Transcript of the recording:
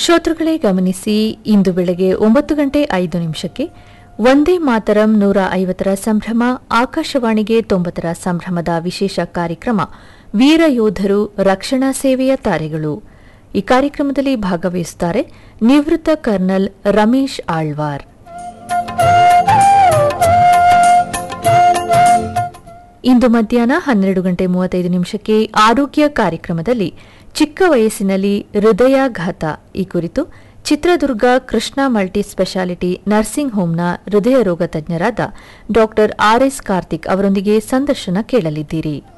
ಶ್ರೋತೃಗಳೇ ಗಮನಿಸಿ ಇಂದು ಬೆಳಗ್ಗೆ ಒಂಬತ್ತು ಗಂಟೆ ಐದು ನಿಮಿಷಕ್ಕೆ ಒಂದೇ ಮಾತರಂ ನೂರ ಐವತ್ತರ ಸಂಭ್ರಮ ಆಕಾಶವಾಣಿಗೆ ತೊಂಬತ್ತರ ಸಂಭ್ರಮದ ವಿಶೇಷ ಕಾರ್ಯಕ್ರಮ ವೀರ ಯೋಧರು ರಕ್ಷಣಾ ಸೇವೆಯ ತಾರೆಗಳು ಈ ಕಾರ್ಯಕ್ರಮದಲ್ಲಿ ಭಾಗವಹಿಸುತ್ತಾರೆ ನಿವೃತ್ತ ಕರ್ನಲ್ ರಮೇಶ್ ಆಳ್ವಾರ್ ಇಂದು ಮಧ್ಯಾಹ್ನ ಹನ್ನೆರಡು ಗಂಟೆ ಮೂವತ್ತೈದು ನಿಮಿಷಕ್ಕೆ ಆರೋಗ್ಯ ಕಾರ್ಯಕ್ರಮದಲ್ಲಿ ಚಿಕ್ಕ ವಯಸ್ಸಿನಲ್ಲಿ ಹೃದಯಾಘಾತ ಈ ಕುರಿತು Chitradurga Krishna multi speciality nursing ಹೋಂನ ಹೃದಯ ರೋಗ ತಜ್ಞರಾದ ಡಾ ಆರ್ಎಸ್ ಕಾರ್ತಿಕ್ ಅವರೊಂದಿಗೆ ಸಂದರ್ಶನ ಕೇಳಲಿದ್ದೀರಿ